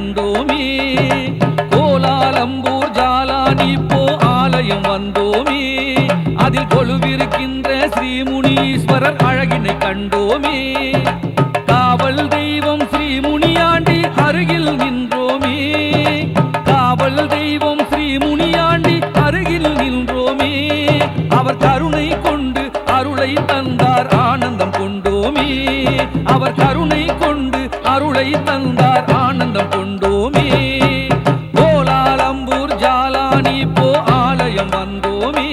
கண்டோமே Kuala Lumpur ஜாலானி போ ஆலயம் வந்தோமே அதில் கொலுவிருக்கின்ற ஸ்ரீமுனீஸ்வரர் அழகினை கண்டோமே காவல் தெய்வம் ஸ்ரீமுனியாண்டி அருகில் நின்றோமே காவல் தெய்வம் ஸ்ரீமுனியாண்டி அருகில் நின்றோமே அவர் கருணை கொண்டு அருளை தந்தார் ஆனந்தம் கொண்டோமே அவர் கருணை கொண்டு அருளை தந்தார் ஆனந்தம் கொண்டோமே கோலாலம்பூர் ஜாலானி போ ஆலயம் வந்தோமே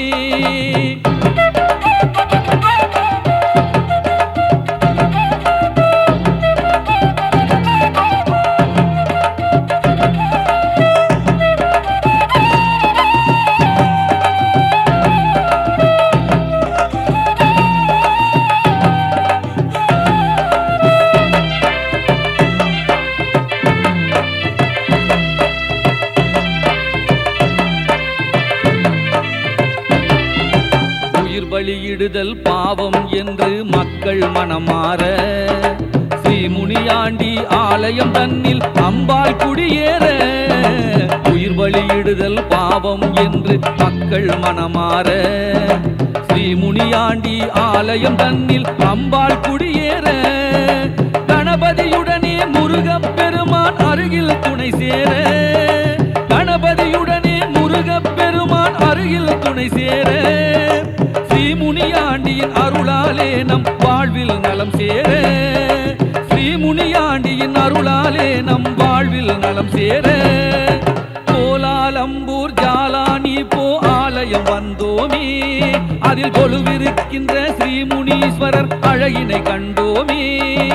உயிர் பலியிடுதல் பாவம் என்று மக்கள் மனமாற ஸ்ரீமுனியாண்டி ஆலயம் தன்னில் அம்பாள் குடியேற உயிர் பலியிடுதல் பாவம் என்று மக்கள் மனமாற ஸ்ரீமுனியாண்டி ஆலயம் தன்னில் அம்பாள் குடியேற கணபதியுடனே முருகப் பெருமான் அருகில் துணை சேர கணபதியுடனே முருகப் பெருமான் அருகில் துணை சேர ஸ்ரீமுனியாண்டியின் அருளாலே நம் வாழ்வில் நலம் சேர ஸ்ரீமுனியாண்டியின் அருளாலே நம் வாழ்வில் நலம் சேர கோலாலம்பூர் ஜாலானி போ ஆலயம் வந்தோமே அதில் கொலுவிருக்கின்ற ஸ்ரீமுனீஸ்வரர் அழகினை கண்டோமே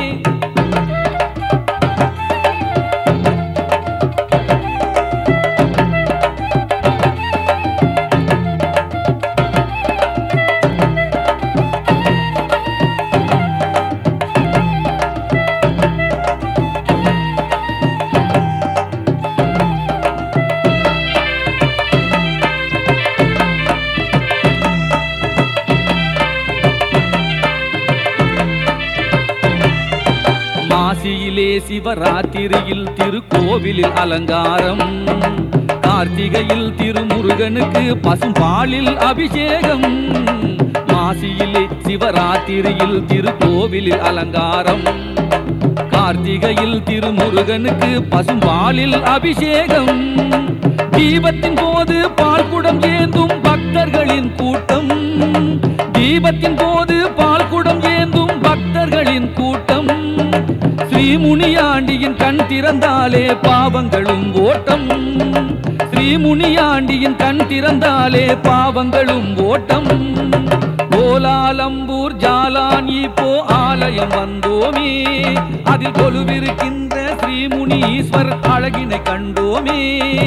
மாசியிலே சிவராத்திரியில் திருக்கோவிலில் அலங்காரம் கார்த்திகையில் திருமுருகனுக்கு பசும்பாலில் அபிஷேகம் மாசியிலே சிவராத்திரியில் திருக்கோவிலில் அலங்காரம் கார்த்திகையில் திருமுருகனுக்கு பசும்பாலில் அபிஷேகம் தீபத்தின் போது பால்குடம் ஏந்தும் பக்தர்களின் கூட்டம் தீபத்தின் போது பால்குடம் ஏந்தும் பக்தர்களின் கூட்டம் ஸ்ரீமுனியாண்டியின் கண் திறந்தாலே பாவங்களும் ஓட்டம் ஸ்ரீமுனியாண்டியின் கண் திறந்தாலே பாவங்களும் ஓட்டம் கோலாலம்பூர் ஜாலானி போ ஆலயம் வந்தோமே அதில் கொலுவிருக்கின்ற ஸ்ரீமுனீஸ்வர் அழகினை கண்டோமே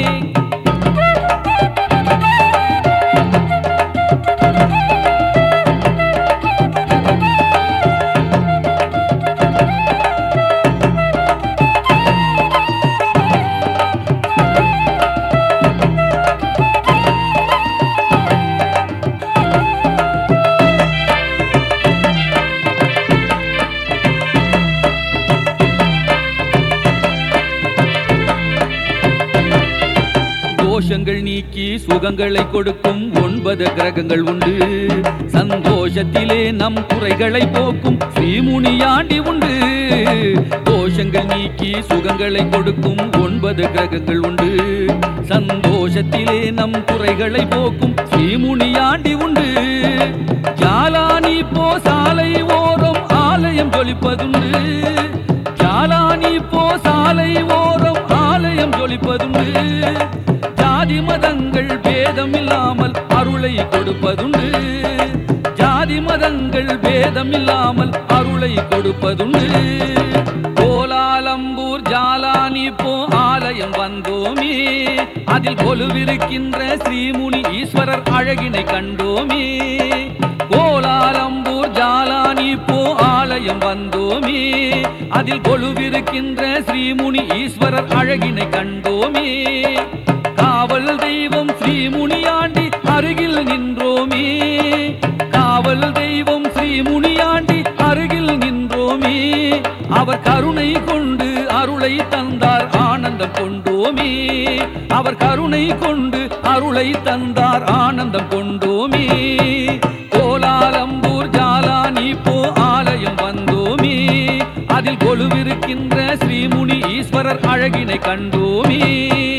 தோஷங்கள் நீக்கி சுகங்களை கொடுக்கும் ஒன்பது கிரகங்கள் உண்டு சந்தோஷத்திலே நம் குறைகளை போக்கும் ஸ்ரீமுனியாண்டி உண்டு தோஷங்கள் நீக்கி சுகங்களை கொடுக்கும் ஒன்பது கிரகங்கள் உண்டு சந்தோஷத்திலே நம் குறைகளை போக்கும் ஸ்ரீமுனியாண்டி உண்டு ஜாலானி போ சாலை ஓரம் ஆலயம் ஜொலிப்பதுண்டு ஜாலானி போ சாலை ஓரம் ஆலயம் ஜொலிப்பதுண்டு ஜாதி மதங்கள் பேதமில்லாமல் அருளை கொடுப்பதுண்டு ஜாதி மதங்கள் பேதமில்லாமல் அருளை கொடுப்பதுண்டு கோலாலம்பூர் ஜாலானி போ ஆலயம் வந்தோமே அதில் கொலுவிருக்கின்ற ஸ்ரீமுனி ஈஸ்வரர் அழகினை கண்டோமே கோலாலம்பூர் ஜாலானி போ ஆலயம் வந்தோமே அதில் கொலுவிருக்கின்ற ஸ்ரீமுனி ஈஸ்வரர் அழகினை கண்டோமே காவல் தெய்வம் ஸ்ரீமுனியாண்டி அருகில் நின்றோமே காவல் தெய்வம் ஸ்ரீமுனியாண்டி அருகில் நின்றோமே அவர் கருணை கொண்டு அருளை தந்தார் ஆனந்தம் கொண்டு வந்தோமே அவர் கருணை கொண்டு அருளை தந்தார் ஆனந்தம் கொண்டோமே கோலாலம்பூர் ஜாலானி போ ஆலயம் வந்தோமே அதில் கொலுவிருக்கின்ற ஸ்ரீமுனி ஈஸ்வரர் அழகினை கண்டோமே